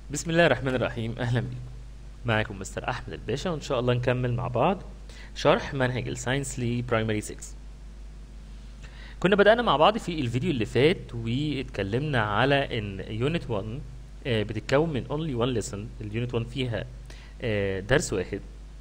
بسم الله الرحمن الرحيم اهلا بيكم معاكم مستر احمد الباشا وان شاء الله نكمل مع بعض شرح منهج الساينس لبرايمري 6 كنا بدأنا مع بعض في الفيديو اللي فات واتكلمنا على ان يونت 1 آه، بتتكون من only one lesson اليونت 1 فيها آه، درس واحد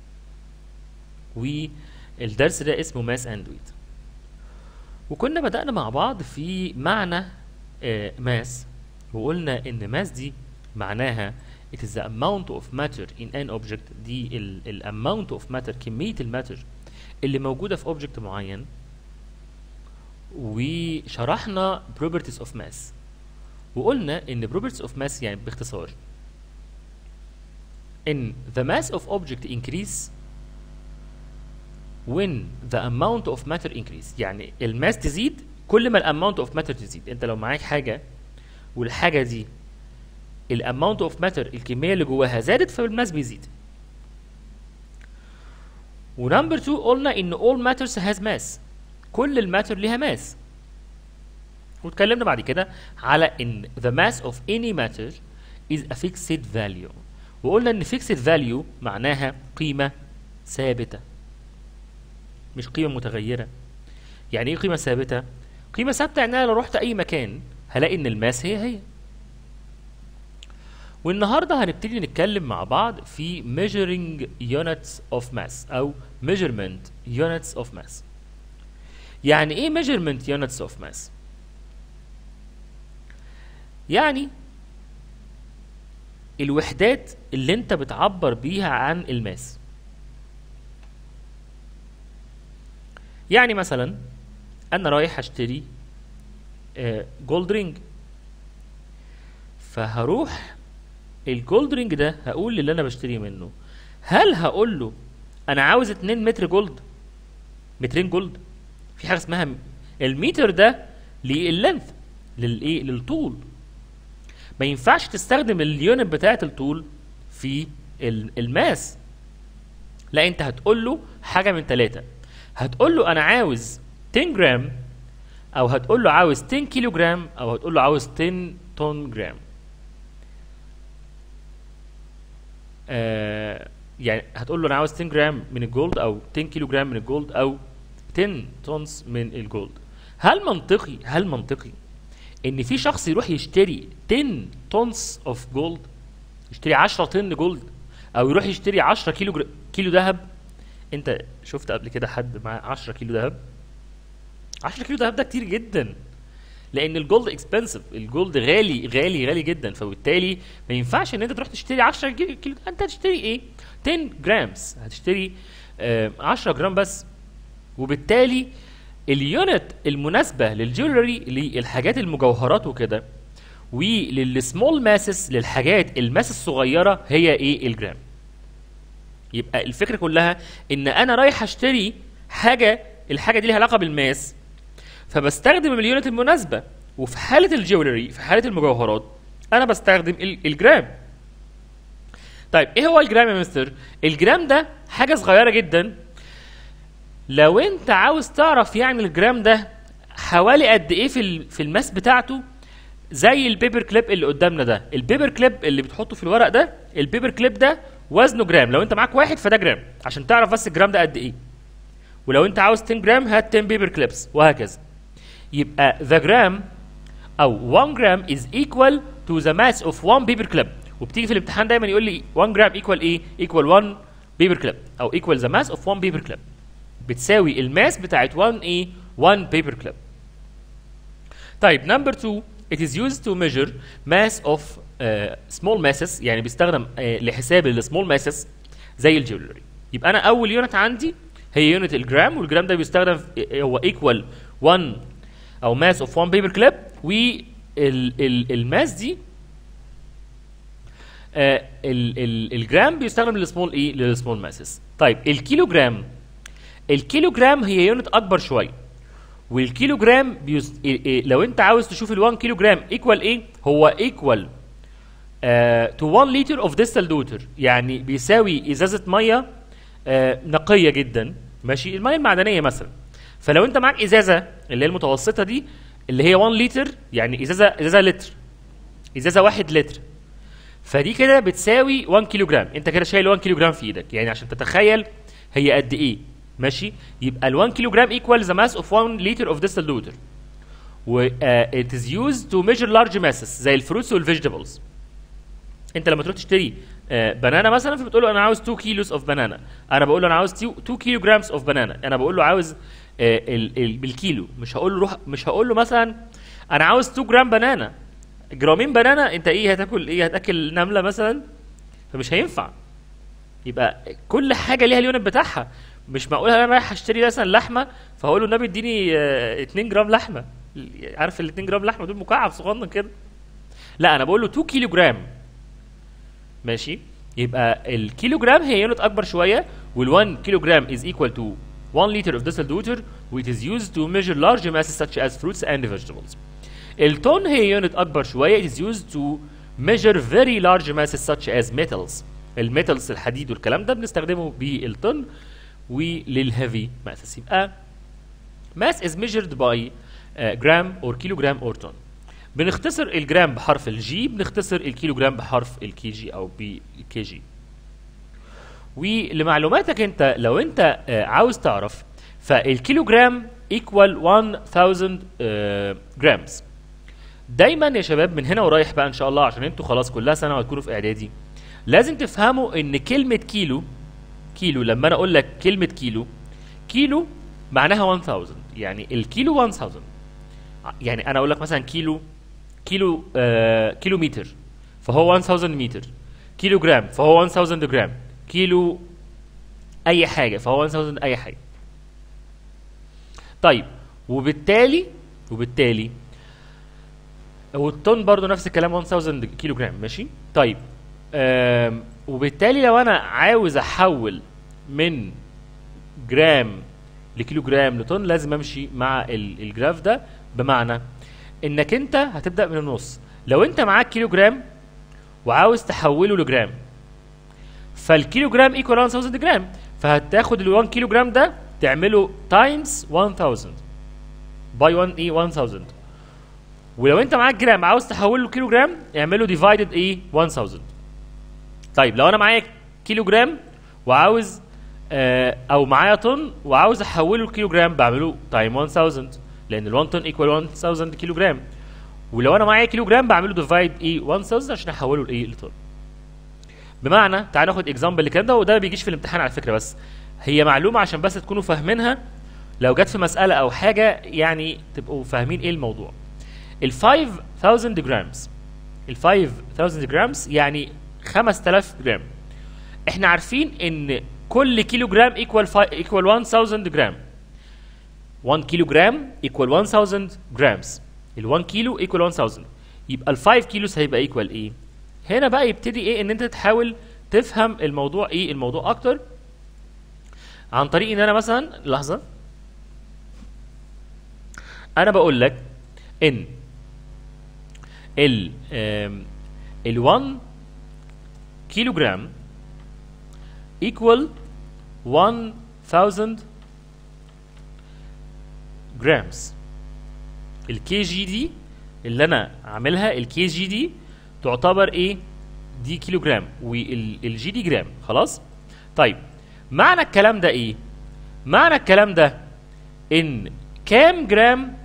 والدرس ده اسمه ماس اند ويت وكنا بدأنا مع بعض في معنى ماس وقلنا ان ماس دي معناها it is the amount of matter in an object دي ال, ال amount of matter كمية الماتر اللي موجودة في object معين وشرحنا properties of mass وقلنا ان properties of mass يعني باختصار ان the mass of object increase when the amount of matter increase يعني الماس تزيد كل ما الاماونت اوف ماتر تزيد انت لو معاك حاجه والحاجه دي الاماونت اوف ماتر الكميه اللي جواها زادت فالماس بيزيد ونمبر 2 قلنا ان all matters has mass كل الماتر ليها ماس واتكلمنا بعد كده على ان the mass of any matter is a fixed value وقلنا ان fixed value معناها قيمه ثابته مش قيمه متغيره يعني ايه قيمه ثابته قيمه ثابته يعني انا لو رحت اي مكان هلاقي ان الماس هي هي والنهارده هنبتدي نتكلم مع بعض في measuring units of mass او measurement units of mass يعني ايه measurement units of mass يعني الوحدات اللي انت بتعبر بيها عن الماس يعني مثلا انا رايح اشتري جولد رينج فهروح الجولد رينج ده هقول للي انا بشتري منه هل هقول له انا عاوز 2 متر جولد مترين جولد في حاجه اسمها م- المتر ده لللينث للايه للطول ما ينفعش تستخدم اليونت بتاعه الطول في ال- الماس لا انت هتقول له حاجه من ثلاثه هتقول له انا عاوز 10 جرام او هتقول له عاوز 10 كيلو جرام او هتقول له عاوز 10 طن جرام آه يعني هتقول له انا عاوز 10 جرام من الجولد او 10 كيلو جرام من الجولد او 10 تونز من الجولد هل منطقي هل منطقي ان في شخص يروح يشتري 10 تونز اوف جولد يشتري 10 طن جولد او يروح يشتري 10 كيلو جر... كيلو ذهب انت شفت قبل كده حد معاه 10 كيلو ذهب 10 كيلو ذهب ده كتير جدا لان الجولد اكسبنسيف الجولد غالي غالي غالي جدا فبالتالي ما ينفعش ان انت تروح تشتري 10 كيلو كيلو- انت هتشتري ايه 10 جرامز هتشتري آه 10 جرام بس وبالتالي اليونت المناسبه للجولري للحاجات المجوهرات وكده وللسمول ماسس للحاجات الماس الصغيره هي ايه الجرام يبقى الفكره كلها ان انا رايح اشتري حاجه الحاجه دي ليها علاقه بالماس فبستخدم اليونت المناسبه وفي حاله الجولري في حاله المجوهرات انا بستخدم ال- الجرام طيب ايه هو الجرام يا مستر الجرام ده حاجه صغيره جدا لو انت عاوز تعرف يعني الجرام ده حوالي قد ايه في ال- في الماس بتاعته زي البيبر كليب اللي قدامنا ده البيبر كليب اللي بتحطه في الورق ده البيبر كليب ده وزنه جرام لو انت معاك واحد فده جرام عشان تعرف بس الجرام ده قد ايه ولو انت عاوز 10 جرام هات 10 بيبر كليبس وهكذا يبقى the gram او 1 جرام is equal to the mass of 1 paper clip وبتيجي في الامتحان دايما يقول لي 1 جرام equal ايه equal 1 paper clip او equal the mass of 1 paper clip بتساوي الماس بتاعت 1 ايه 1 paper clip طيب number 2 it is used to measure mass of uh, small masses يعني بيستخدم uh, لحساب السمول masses زي الجولري يبقى انا اول يونت عندي هي يونت الجرام والجرام ده بيستخدم في- هو equal 1 او ماس اوف 1 بيبر كليب والماس دي آه ال ال الجرام بيستخدم للسمول ايه للسمول ماسز طيب الكيلو جرام الكيلو جرام هي يونت اكبر شويه والكيلو جرام بيست... إيه إيه لو انت عاوز تشوف ال 1 كيلو جرام ايكوال ايه هو ايكوال تو 1 لتر اوف ديستال دوتر يعني بيساوي ازازه ميه آه نقيه جدا ماشي الميه المعدنيه مثلا فلو انت معاك ازازه اللي هي المتوسطه دي اللي هي 1 لتر يعني ازازه ازازه لتر ازازه 1 لتر فدي كده بتساوي 1 كيلو جرام انت كده شايل 1 كيلو جرام في ايدك يعني عشان تتخيل هي قد ايه ماشي يبقى ال 1 كيلو جرام equal the mass of 1 liter of distilled water و uh, it is used to measure large masses زي الفروتس والفيجيتابلز انت لما تروح تشتري آه، بنانا مثلا فبتقول له انا عاوز 2 كيلوز اوف بنانا انا بقول له انا عاوز 2 كيلو جرامز اوف بنانا انا بقول له عاوز آه، ال- ال- بالكيلو مش هقول له روح مش هقول له مثلا انا عاوز 2 جرام بنانا جرامين بنانا انت ايه هتاكل ايه هتاكل نمله مثلا فمش هينفع يبقى كل حاجه ليها اليونت بتاعها مش معقول انا رايح اشتري مثلا لحمه فهقول له النبي اديني آه، 2 جرام لحمه عارف ال 2 جرام لحمه دول مكعب صغنن كده لا انا بقول له 2 كيلو جرام ماشي يبقى الكيلو جرام هي يونت اكبر شويه وال1 كيلو جرام is equal to 1 liter of distilled water which is used to measure large masses such as fruits and vegetables. التون هي يونت اكبر شويه it is used to measure very large masses such as metals. الميتالز الحديد والكلام ده بنستخدمه بالطن وللهيفي masses يبقى mass is measured by uh, gram or kilogram or ton. بنختصر الجرام بحرف الجي بنختصر الكيلوجرام بحرف الكي جي او بالكي جي ولمعلوماتك انت لو انت آه، عاوز تعرف فالكيلوجرام ايكوال 1000 جرامز دايما يا شباب من هنا ورايح بقى ان شاء الله عشان انتوا خلاص كلها سنه وهتكونوا في اعدادي لازم تفهموا ان كلمه كيلو كيلو لما انا اقول لك كلمه كيلو كيلو معناها 1000 يعني الكيلو 1000 يعني انا اقول لك مثلا كيلو كيلو آه كيلو متر فهو 1000 متر كيلو جرام فهو 1000 جرام كيلو اي حاجه فهو 1000 اي حاجه طيب وبالتالي وبالتالي والطن برضو نفس الكلام 1000 كيلو جرام ماشي طيب آم وبالتالي لو انا عاوز احول من جرام لكيلو جرام لطن لازم امشي مع ال- الجراف ده بمعنى انك انت هتبدا من النص لو انت معاك كيلو جرام وعاوز تحوله لجرام فالكيلو جرام ايكوال 1000 جرام فهتاخد ال 1 كيلو جرام ده تعمله تايمز 1000 باي 1 ايه 1000 ولو انت معاك جرام عاوز تحوله لكيلو جرام اعمله ديفايدد ايه 1000 طيب لو انا معايا كيلو جرام وعاوز آه او معايا طن وعاوز احوله لكيلو جرام بعمله تايم 1000 لان ال 1 طن ايكوال 1000 كيلو جرام ولو انا معايا كيلو جرام بعمله ديفايد ايه 1000 عشان احوله لايه لطن بمعنى تعال ناخد اكزامبل للكلام ده وده ما بيجيش في الامتحان على فكره بس هي معلومه عشان بس تكونوا فاهمينها لو جت في مساله او حاجه يعني تبقوا فاهمين ايه الموضوع ال 5000 جرامز ال 5000 جرامز يعني 5000 جرام احنا عارفين ان كل كيلو جرام ايكوال ايكوال 1000 جرام 1 كيلو جرام ايكوال 1000 جرامز ال 1 كيلو ايكوال 1000 يبقى ال 5 كيلوز هيبقى ايكوال ايه هنا بقى يبتدي ايه ان انت تحاول تفهم الموضوع ايه الموضوع اكتر عن طريق ان انا مثلا لحظه انا بقول لك ان ال آم، ال 1 كيلو جرام equal 1000 جرامز الكي جي دي اللي انا عاملها الكي جي دي تعتبر ايه دي كيلو جرام والجي دي جرام خلاص طيب معنى الكلام ده ايه معنى الكلام ده ان كام جرام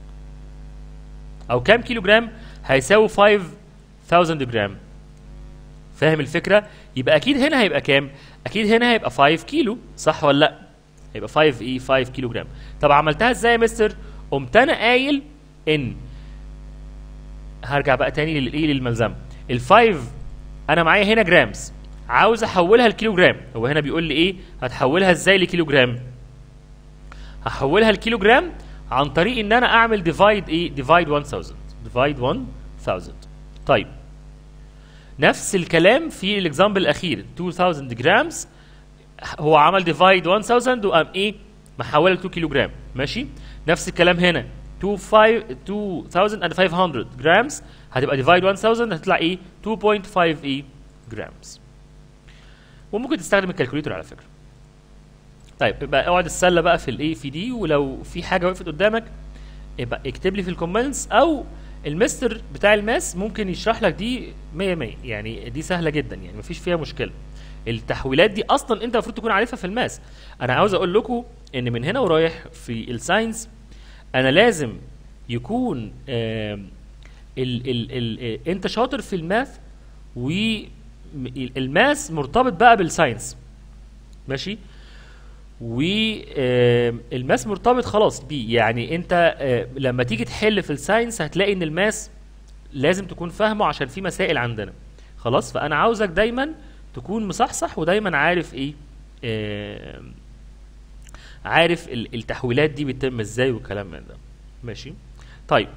او كام كيلو جرام هيساوي 5000 جرام فاهم الفكره يبقى اكيد هنا هيبقى كام اكيد هنا هيبقى 5 كيلو صح ولا لا هيبقى 5 ايه 5 كيلو جرام طب عملتها ازاي يا مستر قمت انا قايل ان هرجع بقى تاني للايه للملزمه الفايف انا معايا هنا جرامز عاوز احولها لكيلو جرام هو هنا بيقول لي ايه هتحولها ازاي لكيلو جرام هحولها لكيلو جرام عن طريق ان انا اعمل ديفايد ايه ديفايد 1000 ديفايد 1000 طيب نفس الكلام في الاكزامبل الاخير 2000 جرامز هو عمل ديفايد 1000 وقام ايه محولها ل 2 كيلو جرام ماشي نفس الكلام هنا 2500 جرامز هتبقى ديفايد 1000 هتطلع ايه 2.5 ايه جرامز وممكن تستخدم الكالكوليتر على فكره طيب يبقى اقعد السله بقى في الايه في دي ولو في حاجه وقفت قدامك يبقى اكتب لي في الكومنتس او المستر بتاع الماس ممكن يشرح لك دي 100 100 يعني دي سهله جدا يعني مفيش فيها مشكله التحويلات دي اصلا انت المفروض تكون عارفها في الماس انا عاوز اقول لكم ان من هنا ورايح في الساينس انا لازم يكون آم، ال ال ال انت شاطر في الماث والماس مرتبط بقى بالساينس ماشي والماس مرتبط خلاص بيه يعني انت آه، لما تيجي تحل في الساينس هتلاقي ان الماس لازم تكون فاهمه عشان في مسائل عندنا خلاص فانا عاوزك دايما تكون مصحصح ودايما عارف ايه آه، عارف ال- التحويلات دي بتتم ازاي والكلام من ده ماشي طيب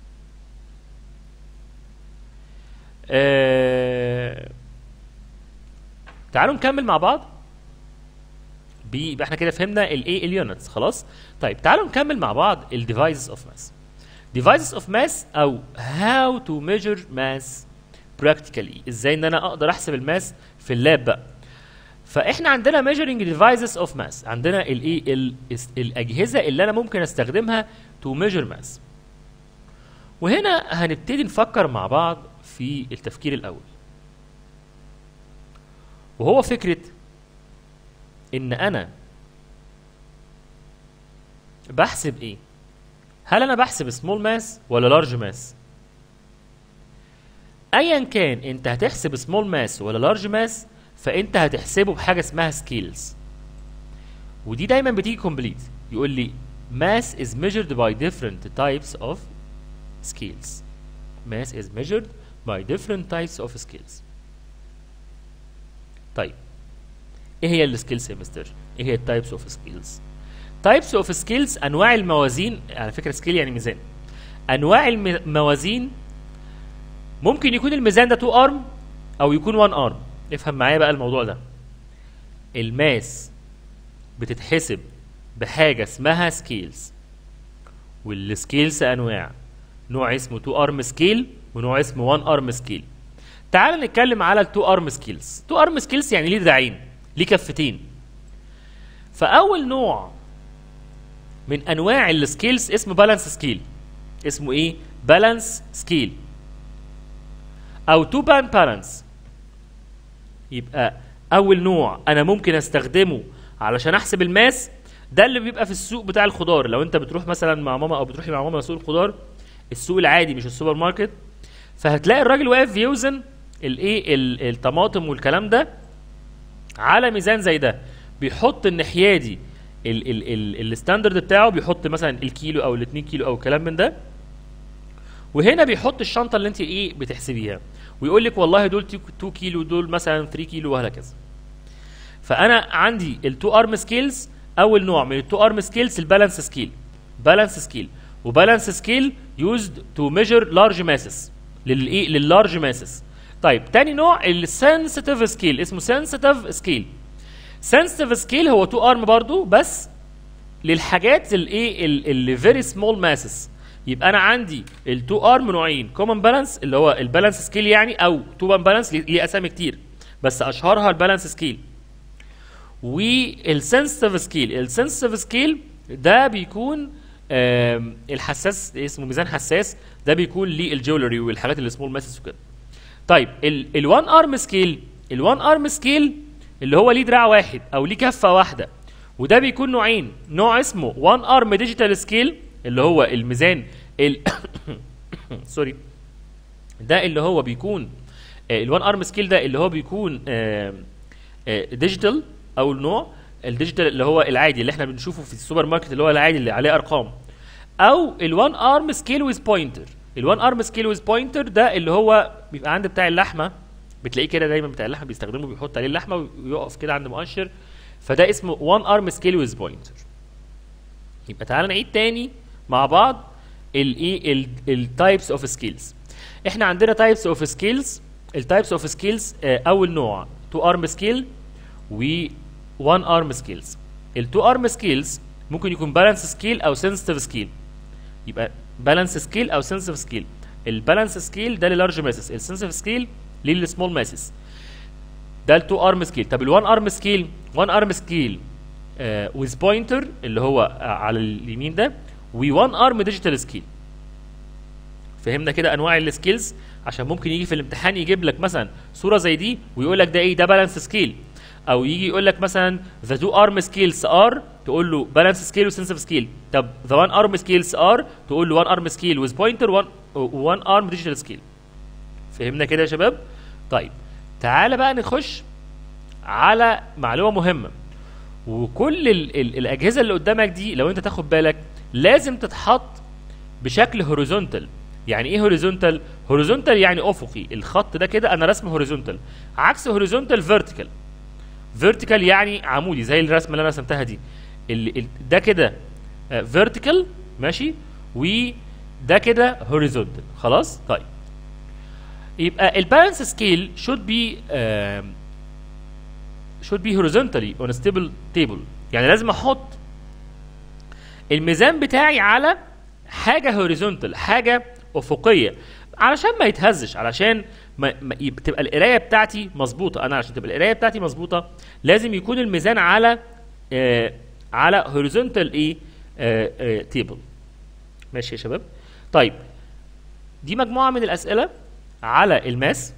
آه، تعالوا نكمل مع بعض بي- يبقى احنا كده فهمنا الايه اليونتس خلاص طيب تعالوا نكمل مع بعض الديفايسز اوف ماس devices of mass او how to measure mass practically ازاي ان انا اقدر احسب الماس في اللاب بقى فاحنا عندنا measuring devices of mass عندنا الايه ال- اس- الاجهزه اللي انا ممكن استخدمها to measure mass وهنا هنبتدي نفكر مع بعض في التفكير الاول وهو فكره ان انا بحسب ايه هل انا بحسب سمول ماس ولا لارج ماس ايا كان انت هتحسب سمول ماس ولا لارج ماس فانت هتحسبه بحاجه اسمها سكيلز ودي دايما بتيجي كومبليت يقول لي mass is measured by different types of scales mass is measured by different types of scales طيب ايه هي السكيلز يا مستر ايه هي التايبس اوف سكيلز تايبس اوف سكيلز انواع الموازين على فكره سكيل يعني ميزان انواع الموازين ممكن يكون الميزان ده 2 ارم او يكون 1 ارم افهم معايا بقى الموضوع ده الماس بتتحسب بحاجه اسمها سكيلز والسكيلز انواع نوع اسمه 2 ارم سكيل ونوع اسمه 1 ارم سكيل تعال نتكلم على ال 2 ارم سكيلز 2 ارم سكيلز يعني ليه دراعين ليه كفتين فاول نوع من انواع السكيلز اسمه بالانس سكيل اسمه ايه بالانس سكيل او تو بان بالانس يبقى اول نوع انا ممكن استخدمه علشان احسب الماس ده اللي بيبقى في السوق بتاع الخضار لو انت بتروح مثلا مع ماما او بتروحي مع ماما سوق الخضار السوق العادي مش السوبر ماركت فهتلاقي الراجل واقف يوزن الايه ال- الطماطم والكلام ده على ميزان زي ده بيحط الناحيه دي ال- ال- ال- الستاندرد بتاعه بيحط مثلا الكيلو او الاتنين كيلو او الكلام من ده وهنا بيحط الشنطه اللي انت ايه بتحسبيها ويقول لك والله دول 2 كيلو دول مثلا 3 كيلو وهكذا فانا عندي التو ارم سكيلز اول نوع من التو ارم سكيلز البالانس سكيل بالانس سكيل وبالانس سكيل يوزد تو ميجر لارج ماسز للايه لللارج ماسز طيب تاني نوع السنسيتيف سكيل اسمه سنسيتيف سكيل سنسيتيف سكيل هو تو ارم برضو بس للحاجات الايه اللي فيري سمول ماسز يبقى انا عندي التو ارم نوعين كومن بالانس اللي هو البالانس سكيل يعني او تو بان بالانس ليه اسامي كتير بس اشهرها البالانس سكيل والسنسيتيف سكيل السنسيتيف سكيل ده بيكون آم، الحساس اسمه ميزان حساس ده بيكون للجولري والحاجات اللي سمول ماسز وكده طيب ال1 ارم سكيل ال1 ارم سكيل اللي هو ليه دراع واحد او ليه كفه واحده وده بيكون نوعين نوع اسمه 1 ارم ديجيتال سكيل اللي هو الميزان ال سوري ده اللي هو بيكون ال1 ارم سكيل ده اللي هو بيكون ديجيتال اول نوع الديجيتال اللي هو العادي اللي احنا بنشوفه في السوبر ماركت اللي هو العادي اللي عليه ارقام او ال1 ارم سكيل ويز بوينتر ال1 ارم سكيل ويز بوينتر ده اللي هو بيبقى عند بتاع اللحمه بتلاقيه كده دايما بتاع اللحمه بيستخدمه بيحط عليه اللحمه ويقف كده عند مؤشر فده اسمه 1 ارم سكيل ويز بوينتر يبقى تعالى نعيد تاني مع بعض الايه التايبس اوف سكيلز احنا عندنا تايبس اوف سكيلز التايبس اوف سكيلز اول نوع 2 ارم سكيل و 1 ارم سكيلز ال 2 ارم سكيلز ممكن يكون بالانس سكيل او سنسيتيف سكيل يبقى بالانس سكيل او سنسيتيف سكيل البالانس سكيل ده للارج ماسس السنسيتيف سكيل للسمول ماسس ده ال 2 ارم سكيل طب ال 1 ارم سكيل 1 ارم سكيل ويز بوينتر اللي هو آه، على اليمين ده و 1 ارم ديجيتال سكيل فهمنا كده انواع السكيلز عشان ممكن يجي في الامتحان يجيب لك مثلا صوره زي دي ويقول لك ده ايه ده بالانس سكيل او يجي يقول لك مثلا ذا تو ارم سكيلز ار تقول له بالانس سكيل وسنسيف سكيل طب ذا وان ارم سكيلز ار تقول له وان ارم سكيل ويز بوينتر وان وان ارم ديجيتال سكيل فهمنا كده يا شباب طيب تعالى بقى نخش على معلومه مهمه وكل ال ال الاجهزه اللي قدامك دي لو انت تاخد بالك لازم تتحط بشكل هوريزونتال يعني ايه هوريزونتال هوريزونتال يعني افقي الخط ده كده انا رسمه هوريزونتال عكس هوريزونتال فيرتيكال فيرتيكال يعني عمودي زي الرسمه اللي انا رسمتها دي ال ال ده كده فيرتيكال ماشي وده كده هوريزونتال خلاص طيب يبقى البالانس سكيل should be um, should be horizontally on a stable table يعني لازم احط الميزان بتاعي على حاجه هوريزونتال حاجه افقيه علشان ما يتهزش علشان ما ما يب- تبقى القرايه بتاعتي مظبوطه انا عشان تبقى القرايه بتاعتي مظبوطه لازم يكون الميزان على آه على هوريزونتال ايه آه آه تيبل ماشي يا شباب طيب دي مجموعه من الاسئله على الماس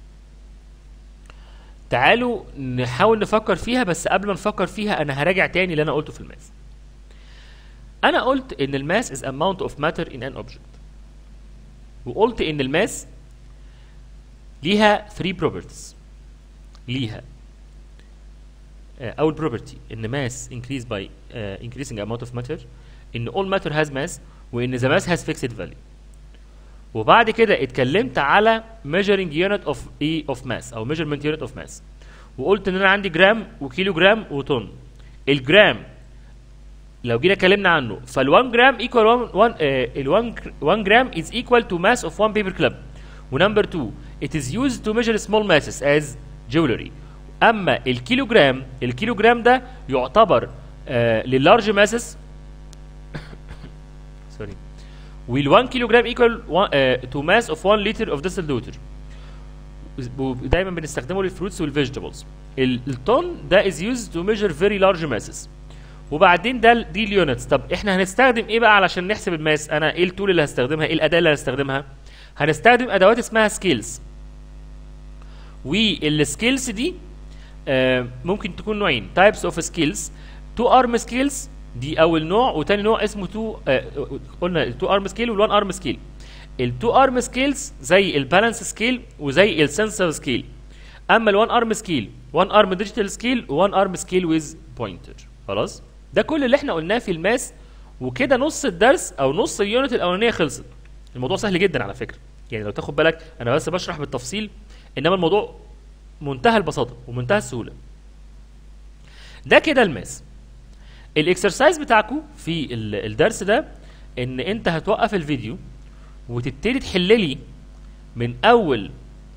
تعالوا نحاول نفكر فيها بس قبل ما نفكر فيها انا هراجع تاني اللي انا قلته في الماس انا قلت ان الماس is amount of matter in an object وقلت ان الماس ليها 3 properties ليها آه، اول property ان mass increase by uh, increasing amount of matter ان all matter has mass وان the mass has fixed value وبعد كده اتكلمت على measuring unit of ايه of mass او measurement unit of mass وقلت ان انا عندي جرام وكيلو جرام وطن الجرام لو جينا اتكلمنا عنه فال1 جرام ايكوال 1 ال1 1 جرام is equal to mass of 1 paper clip ونمبر 2 it is used to measure small masses as jewelry اما الكيلو جرام الكيلو جرام ده يعتبر آه للارج ماسس سوري وال1 كيلو جرام ايكوال تو ماس اوف 1 لتر اوف ديستل ووتر ودايما بنستخدمه للفروتس والفيجيتابلز الطن ده از يوزد تو ميجر فيري لارج ماسز وبعدين ده ال- دي اليونتس طب احنا هنستخدم ايه بقى علشان نحسب الماس انا ايه التول اللي هستخدمها ايه الاداه اللي هستخدمها هنستخدم ادوات اسمها سكيلز والسكيلز دي آه، ممكن تكون نوعين تايبس اوف سكيلز تو ارم سكيلز دي اول نوع وتاني نوع اسمه تو قلنا التو ارم سكيل والوان ارم سكيل التو ارم سكيلز زي البالانس سكيل وزي السنسور سكيل اما الوان ارم سكيل وان ارم ديجيتال سكيل وان ارم سكيل ويز بوينتر خلاص ده كل اللي احنا قلناه في الماس وكده نص الدرس او نص اليونت الاولانيه خلصت الموضوع سهل جدا على فكره يعني لو تاخد بالك انا بس بشرح بالتفصيل انما الموضوع منتهى البساطه ومنتهى السهوله ده كده الماس الاكسرسايز بتاعكم في ال- الدرس ده ان انت هتوقف الفيديو وتبتدي تحل لي من اول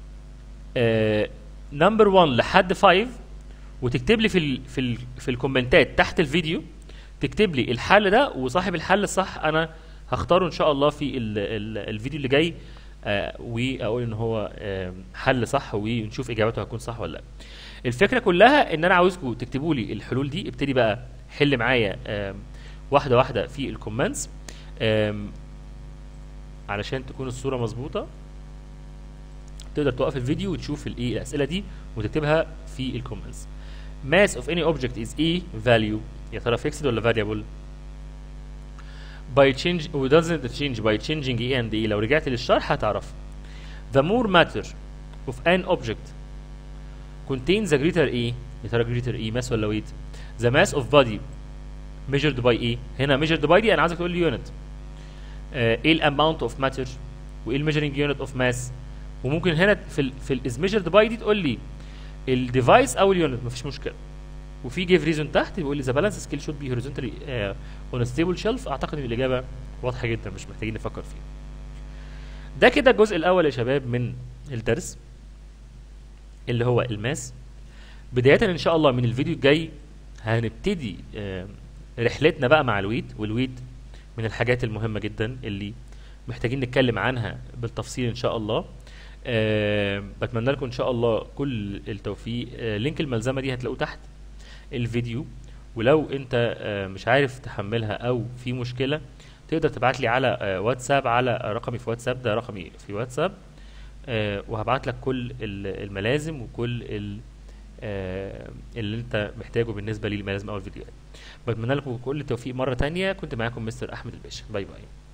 نمبر 1 لحد 5 وتكتب لي في ال في ال في الكومنتات تحت الفيديو تكتب لي الحل ده وصاحب الحل الصح انا هختاره ان شاء الله في ال ال الفيديو اللي جاي آه واقول ان هو آه حل صح ونشوف اجابته هتكون صح ولا لا الفكره كلها ان انا عاوزكم تكتبوا لي الحلول دي ابتدي بقى حل معايا آم، واحده واحده في الكومنتس آم، علشان تكون الصوره مظبوطه تقدر توقف الفيديو وتشوف الايه الاسئله دي وتكتبها في الكومنتس mass of any object is a value يا ترى fixed ولا variable by change و doesn't change by changing a and a لو رجعت للشرح هتعرف the more matter of an object contains a greater a يا ترى greater a mass ولا weight the mass of body measured by a هنا measured by دي انا عايزك تقول لي unit آه، ايه الاماونت اوف ماتر وايه الميجرنج يونت اوف ماس وممكن هنا في ال في الاز ميجرد باي دي تقول لي الديفايس او اليونت مفيش مشكله وفي جيف ريزون تحت بيقول لي ذا بالانس سكيل شود بي هوريزونتالي اون ستيبل شيلف اعتقد ان الاجابه واضحه جدا مش محتاجين نفكر فيها ده كده الجزء الاول يا شباب من الدرس اللي هو الماس بدايه ان شاء الله من الفيديو الجاي هنبتدي آه، رحلتنا بقى مع الويت والويت من الحاجات المهمه جدا اللي محتاجين نتكلم عنها بالتفصيل ان شاء الله أه بتمنى لكم ان شاء الله كل التوفيق أه لينك الملزمه دي هتلاقوه تحت الفيديو ولو انت أه مش عارف تحملها او في مشكله تقدر تبعت لي على آه، واتساب على رقمي في واتساب ده رقمي في واتساب آه، وهبعت لك كل ال- الملازم وكل ال- آه، اللي انت محتاجه بالنسبه للملازم او الفيديوهات بتمنى لكم كل التوفيق مره تانية كنت معاكم مستر احمد الباشا باي باي